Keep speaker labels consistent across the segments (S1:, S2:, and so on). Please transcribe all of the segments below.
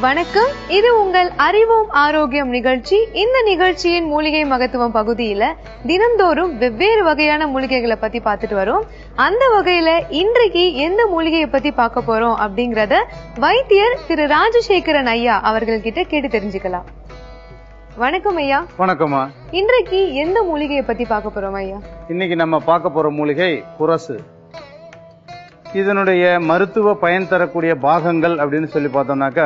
S1: வணக்கம் இது உங்கள் அறிவோம் ஆரோக்கியம் நிகழ்ச்சி இந்த நிகழ்ச்சியின் மூலிகை மகத்துவம் பகுதியில தினந்தோறும் வெவ்வேறு வகையான மூலிகைகளை பத்தி பார்த்துட்டு வரோம் அந்த வகையில இன்றைக்கு எந்த மூலிகையை பத்தி பார்க்க போறோம் அப்படிங்கறத வைத்தியர் திரு ராஜசேகரன் ஐயா அவர்கள் கிட்ட கேட்டு தெரிஞ்சுக்கலாம் வணக்கம் ஐயா
S2: வணக்கம்மா
S1: இன்றைக்கு எந்த மூலிகையை பத்தி பார்க்க போறோம் ஐயா
S2: இன்னைக்கு நம்ம பார்க்க போற மூலிகை புரசு இதனுடைய மருத்துவ பயன் தரக்கூடிய பாகங்கள் அப்படின்னு சொல்லி பார்த்தோம்னாக்கா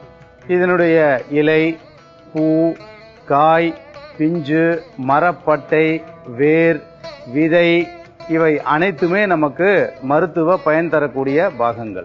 S2: இதனுடைய இலை பூ காய் பிஞ்சு மரப்பட்டை வேர் விதை இவை அனைத்துமே நமக்கு மருத்துவ பயன் தரக்கூடிய பாகங்கள்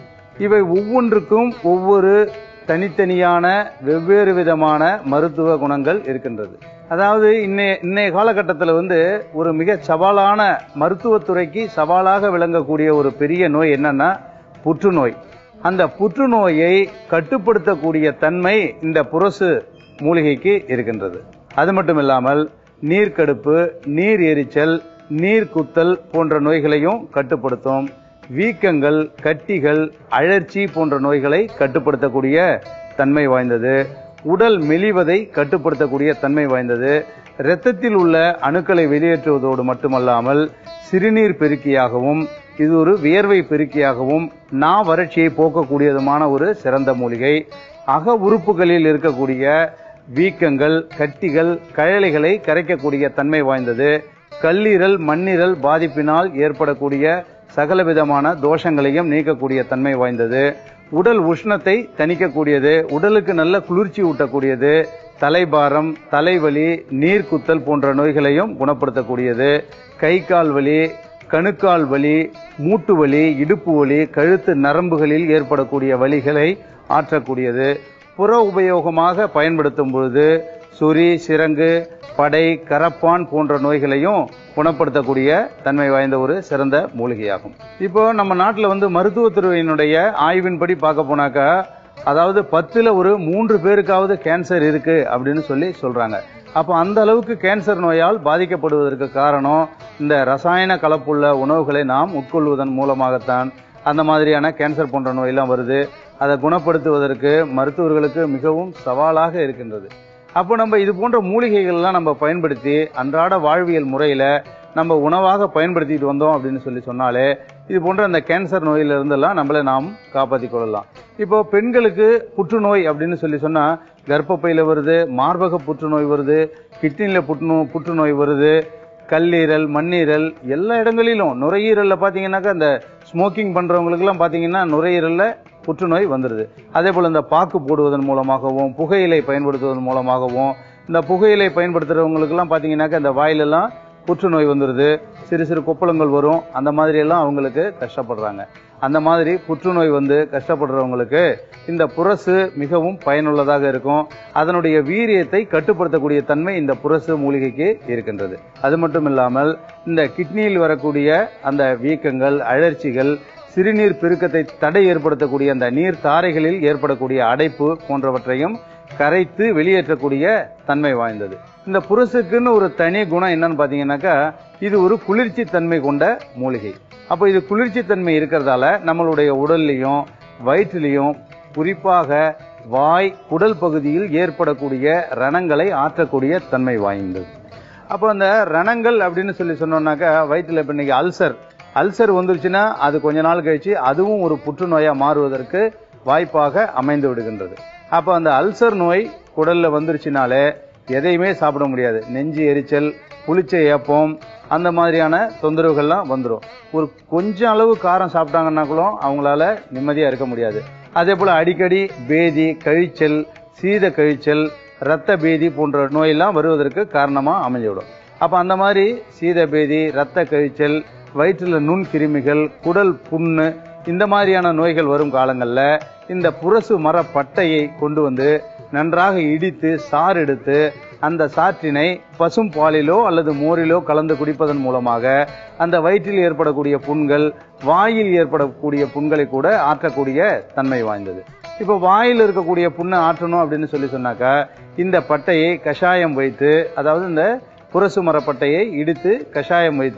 S2: இவை ஒவ்வொன்றுக்கும் ஒவ்வொரு தனித்தனியான வெவ்வேறு விதமான மருத்துவ குணங்கள் இருக்கின்றது அதாவது இன்னைய இன்னைய காலகட்டத்தில் வந்து ஒரு மிக சவாலான மருத்துவத்துறைக்கு சவாலாக விளங்கக்கூடிய ஒரு பெரிய நோய் என்னன்னா புற்றுநோய் அந்த புற்றுநோயை கட்டுப்படுத்தக்கூடிய தன்மை இந்த புரசு மூலிகைக்கு இருக்கின்றது அது மட்டும் இல்லாமல் நீர்க்கடுப்பு நீர் எரிச்சல் நீர் குத்தல் போன்ற நோய்களையும் கட்டுப்படுத்தும் வீக்கங்கள் கட்டிகள் அழற்சி போன்ற நோய்களை கட்டுப்படுத்தக்கூடிய தன்மை வாய்ந்தது உடல் மெலிவதை கட்டுப்படுத்தக்கூடிய தன்மை வாய்ந்தது இரத்தத்தில் உள்ள அணுக்களை வெளியேற்றுவதோடு மட்டுமல்லாமல் சிறுநீர் பெருக்கியாகவும் இது ஒரு வியர்வை பெருக்கியாகவும் நா வறட்சியை போக்கக்கூடியதுமான ஒரு சிறந்த மூலிகை அக உறுப்புகளில் இருக்கக்கூடிய வீக்கங்கள் கட்டிகள் கழலைகளை கரைக்கக்கூடிய தன்மை வாய்ந்தது கல்லீரல் மண்ணீரல் பாதிப்பினால் ஏற்படக்கூடிய சகலவிதமான தோஷங்களையும் நீக்கக்கூடிய தன்மை வாய்ந்தது உடல் உஷ்ணத்தை தணிக்கக்கூடியது உடலுக்கு நல்ல குளிர்ச்சி ஊட்டக்கூடியது தலைபாரம் தலைவலி நீர்க்குத்தல் போன்ற நோய்களையும் குணப்படுத்தக்கூடியது கை கால் வலி கணுக்கால் வலி மூட்டு வலி இடுப்பு வலி கழுத்து நரம்புகளில் ஏற்படக்கூடிய வலிகளை ஆற்றக்கூடியது புற உபயோகமாக பயன்படுத்தும் பொழுது சொறி சிரங்கு படை கரப்பான் போன்ற நோய்களையும் குணப்படுத்தக்கூடிய தன்மை வாய்ந்த ஒரு சிறந்த மூலிகையாகும் இப்போ நம்ம நாட்டில் வந்து மருத்துவத்துறையினுடைய ஆய்வின்படி பார்க்க போனாக்கா அதாவது பத்துல ஒரு மூன்று பேருக்காவது கேன்சர் இருக்கு அப்படின்னு சொல்லி சொல்றாங்க அப்போ அந்த அளவுக்கு கேன்சர் நோயால் பாதிக்கப்படுவதற்கு காரணம் இந்த ரசாயன கலப்புள்ள உணவுகளை நாம் உட்கொள்வதன் மூலமாகத்தான் அந்த மாதிரியான கேன்சர் போன்ற நோயெல்லாம் வருது அதை குணப்படுத்துவதற்கு மருத்துவர்களுக்கு மிகவும் சவாலாக இருக்கின்றது அப்போ நம்ம இது போன்ற மூலிகைகள்லாம் நம்ம பயன்படுத்தி அன்றாட வாழ்வியல் முறையில நம்ம உணவாக பயன்படுத்திட்டு வந்தோம் அப்படின்னு சொல்லி சொன்னாலே இது போன்ற அந்த கேன்சர் நோயில இருந்தெல்லாம் நம்மளை நாம் காப்பாற்றிக் கொள்ளலாம் இப்போ பெண்களுக்கு புற்றுநோய் அப்படின்னு சொல்லி சொன்னா கர்ப்பப்பையில வருது மார்பக புற்றுநோய் வருது கிட்னில புற்றுநோ புற்றுநோய் வருது கல்லீரல் மண்ணீரல் எல்லா இடங்களிலும் நுரையீரல்ல பாத்தீங்கன்னாக்கா இந்த ஸ்மோக்கிங் பண்றவங்களுக்குலாம் பாத்தீங்கன்னா நுரையீரல்ல புற்றுநோய் வந்துடுது அதே போல இந்த பாக்கு போடுவதன் மூலமாகவும் புகையிலை பயன்படுத்துவதன் மூலமாகவும் இந்த புகையிலை பயன்படுத்துறவங்களுக்குலாம் பாத்தீங்கன்னாக்கா இந்த வாயிலெல்லாம் புற்றுநோய் வந்துடுது சிறு சிறு கொப்பளங்கள் வரும் அந்த மாதிரி எல்லாம் அவங்களுக்கு கஷ்டப்படுறாங்க அந்த மாதிரி புற்றுநோய் வந்து கஷ்டப்படுறவங்களுக்கு இந்த புரசு மிகவும் பயனுள்ளதாக இருக்கும் அதனுடைய வீரியத்தை கட்டுப்படுத்தக்கூடிய தன்மை இந்த புரசு மூலிகைக்கு இருக்கின்றது அது மட்டும் இல்லாமல் இந்த கிட்னியில் வரக்கூடிய அந்த வீக்கங்கள் அழற்சிகள் சிறுநீர் பெருக்கத்தை தடை ஏற்படுத்தக்கூடிய அந்த நீர் தாரைகளில் ஏற்படக்கூடிய அடைப்பு போன்றவற்றையும் கரைத்து வெளியேற்றக்கூடிய தன்மை வாய்ந்தது இந்த புரசுக்குன்னு ஒரு தனி குணம் என்னன்னு பாத்தீங்கன்னாக்கா இது ஒரு குளிர்ச்சி தன்மை கொண்ட மூலிகை அப்போ இது குளிர்ச்சி தன்மை இருக்கிறதால நம்மளுடைய உடல்லையும் வயிற்றிலையும் குறிப்பாக வாய் குடல் பகுதியில் ஏற்படக்கூடிய ரணங்களை ஆற்றக்கூடிய தன்மை வாய்ந்தது அப்போ அந்த ரணங்கள் அப்படின்னு சொல்லி சொன்னோம்னாக்கா வயிற்றுல இப்ப இன்னைக்கு அல்சர் அல்சர் வந்துருச்சுன்னா அது கொஞ்ச நாள் கழிச்சு அதுவும் ஒரு புற்றுநோயா மாறுவதற்கு வாய்ப்பாக அமைந்து விடுகின்றது அப்போ அந்த அல்சர் நோய் குடல்ல வந்துருச்சுனாலே எதையுமே சாப்பிட முடியாது நெஞ்சு எரிச்சல் புளிச்ச ஏப்பம் அந்த மாதிரியான தொந்தரவுகள்லாம் வந்துடும் ஒரு கொஞ்சம் அளவு காரம் சாப்பிட்டாங்கன்னா கூட அவங்களால நிம்மதியா இருக்க முடியாது அதே போல அடிக்கடி பேதி கழிச்சல் சீத கழிச்சல் இரத்த பேதி போன்ற நோயெல்லாம் வருவதற்கு காரணமா அமைஞ்சுவிடும் அப்ப அந்த மாதிரி சீத பேதி இரத்த கழிச்சல் வயிற்றுல நுண் கிருமிகள் குடல் புண்ணு இந்த மாதிரியான நோய்கள் வரும் காலங்கள்ல இந்த புரசு மர பட்டையை கொண்டு வந்து நன்றாக இடித்து சாறு எடுத்து அந்த சாற்றினை பசும் பாலிலோ அல்லது மோரிலோ கலந்து குடிப்பதன் மூலமாக அந்த வயிற்றில் ஏற்படக்கூடிய புண்கள் வாயில் ஏற்படக்கூடிய புண்களை கூட ஆற்றக்கூடிய தன்மை வாய்ந்தது இப்போ வாயில் இருக்கக்கூடிய புண்ணை ஆற்றணும் அப்படின்னு சொல்லி சொன்னாக்கா இந்த பட்டையை கஷாயம் வைத்து அதாவது இந்த புரசு மரப்பட்டையை இடித்து கஷாயம் வைத்து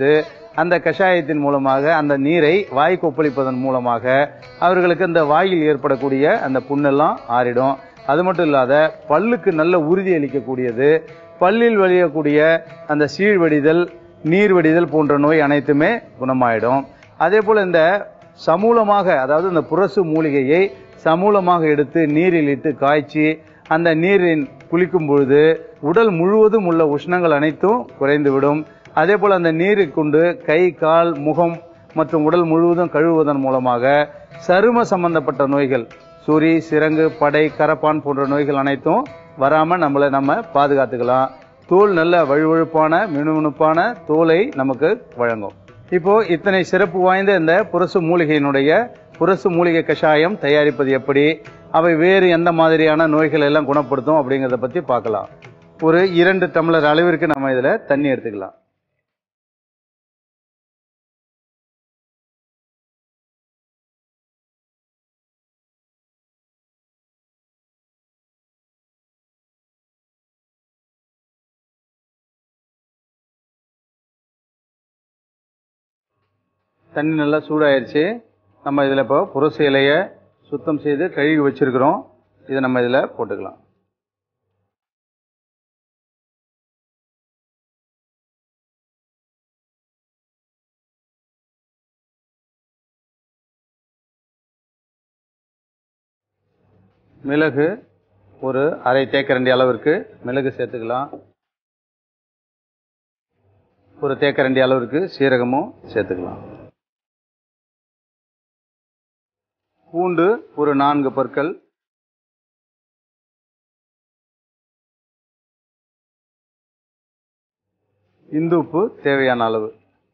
S2: அந்த கஷாயத்தின் மூலமாக அந்த நீரை வாய் கொப்பளிப்பதன் மூலமாக அவர்களுக்கு இந்த வாயில் ஏற்படக்கூடிய அந்த புண்ணெல்லாம் ஆறிடும் அது மட்டும் இல்லாத பல்லுக்கு நல்ல உறுதி அளிக்கக்கூடியது பல்லில் வழியக்கூடிய அந்த சீழ்வடிதல் நீர் வடிதல் போன்ற நோய் அனைத்துமே குணமாயிடும் அதே போல இந்த சமூலமாக அதாவது இந்த புரசு மூலிகையை சமூலமாக எடுத்து நீரில் இட்டு காய்ச்சி அந்த நீரின் குளிக்கும் பொழுது உடல் முழுவதும் உள்ள உஷ்ணங்கள் அனைத்தும் குறைந்துவிடும் அதே போல அந்த நீரை கொண்டு கை கால் முகம் மற்றும் உடல் முழுவதும் கழுவுவதன் மூலமாக சரும சம்பந்தப்பட்ட நோய்கள் சுரி சிரங்கு படை கரப்பான் போன்ற நோய்கள் அனைத்தும் வராம நம்மளை நம்ம பாதுகாத்துக்கலாம் தோல் நல்ல வழுவழுப்பான மினுமினுப்பான தோலை நமக்கு வழங்கும் இப்போ இத்தனை சிறப்பு வாய்ந்த இந்த புரசு மூலிகையினுடைய புரசு மூலிகை கஷாயம் தயாரிப்பது எப்படி அவை வேறு எந்த மாதிரியான நோய்கள் எல்லாம் குணப்படுத்தும் அப்படிங்கறத பத்தி பார்க்கலாம் ஒரு இரண்டு டம்ளர் அளவிற்கு நம்ம இதுல தண்ணி எடுத்துக்கலாம் தண்ணி நல்லா சூடாயிருச்சு நம்ம இதில் இப்போ புரசு இலையை சுத்தம் செய்து கழுவி வச்சிருக்கிறோம் இதை நம்ம இதில் போட்டுக்கலாம் மிளகு ஒரு அரை தேக்கரண்டி அளவிற்கு மிளகு சேர்த்துக்கலாம் ஒரு தேக்கரண்டி அளவிற்கு சீரகமும் சேர்த்துக்கலாம் பூண்டு ஒரு நான்கு பற்கள் இந்துப்பு தேவையான அளவு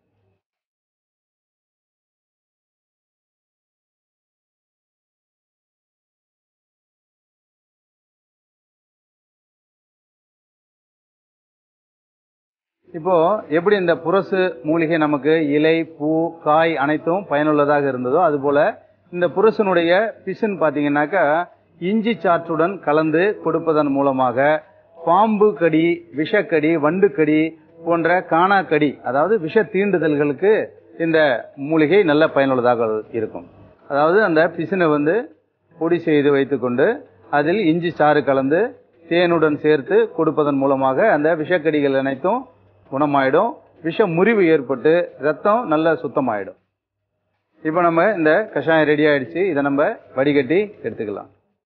S2: இப்போ எப்படி இந்த புரசு மூலிகை நமக்கு இலை பூ காய் அனைத்தும் பயனுள்ளதாக இருந்ததோ அதுபோல இந்த புரசனுடைய பிசின் பாத்தீங்கன்னாக்கா இஞ்சி சாற்றுடன் கலந்து கொடுப்பதன் மூலமாக பாம்பு கடி விஷக்கடி வண்டுக்கடி போன்ற காணாக்கடி அதாவது விஷ தீண்டுதல்களுக்கு இந்த மூலிகை நல்ல பயனுள்ளதாக இருக்கும் அதாவது அந்த பிசினை வந்து பொடி செய்து வைத்துக்கொண்டு அதில் இஞ்சி சாறு கலந்து தேனுடன் சேர்த்து கொடுப்பதன் மூலமாக அந்த விஷக்கடிகள் அனைத்தும் குணமாயிடும் விஷ முறிவு ஏற்பட்டு ரத்தம் நல்ல சுத்தமாயிடும் இப்போ நம்ம இந்த கஷாயம் ரெடி ஆயிடுச்சு இதை நம்ம வடிகட்டி எடுத்துக்கலாம்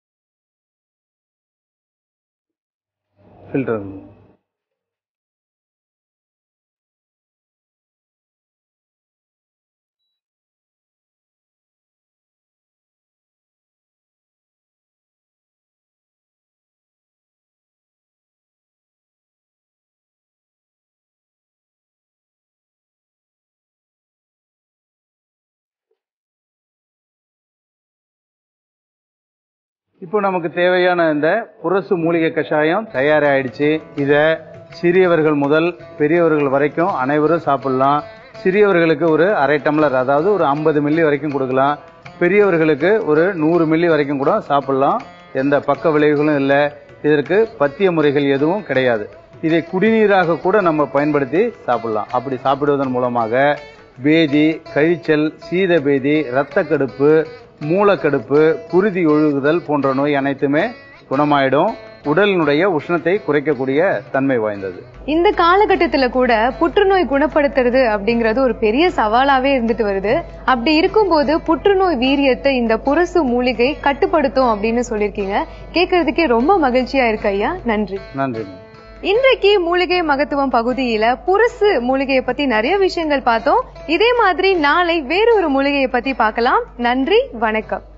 S2: ஃபில்டர் இப்போ நமக்கு தேவையான இந்த புரசு மூலிகை கஷாயம் தயாராயிடுச்சு இத சிறியவர்கள் முதல் பெரியவர்கள் வரைக்கும் அனைவரும் சாப்பிடலாம் சிறியவர்களுக்கு ஒரு அரை டம்ளர் அதாவது ஒரு ஐம்பது மில்லி வரைக்கும் கொடுக்கலாம் பெரியவர்களுக்கு ஒரு நூறு மில்லி வரைக்கும் கூட சாப்பிடலாம் எந்த பக்க விளைவுகளும் இல்லை இதற்கு பத்திய முறைகள் எதுவும் கிடையாது இதை குடிநீராக கூட நம்ம பயன்படுத்தி சாப்பிடலாம் அப்படி சாப்பிடுவதன் மூலமாக பேதி கழிச்சல் சீத பேதி இரத்த கடுப்பு மூலக்கடுப்பு குருதி ஒழுகுதல் போன்ற நோய் அனைத்துமே குணமாயிடும் உடலினுடைய உஷ்ணத்தை குறைக்கக்கூடிய தன்மை வாய்ந்தது
S1: இந்த காலகட்டத்துல கூட புற்றுநோய் குணப்படுத்துறது அப்படிங்கறது ஒரு பெரிய சவாலாவே இருந்துட்டு வருது அப்படி இருக்கும்போது புற்றுநோய் வீரியத்தை இந்த புரசு மூலிகை கட்டுப்படுத்தும் அப்படின்னு சொல்லியிருக்கீங்க கேட்கறதுக்கே ரொம்ப மகிழ்ச்சியா இருக்கு ஐயா நன்றி
S2: நன்றி
S1: இன்றைக்கு மூலிகை மகத்துவம் பகுதியில புரசு மூலிகையை பத்தி நிறைய விஷயங்கள் பார்த்தோம் இதே மாதிரி நாளை வேறொரு மூலிகையை பத்தி பார்க்கலாம் நன்றி வணக்கம்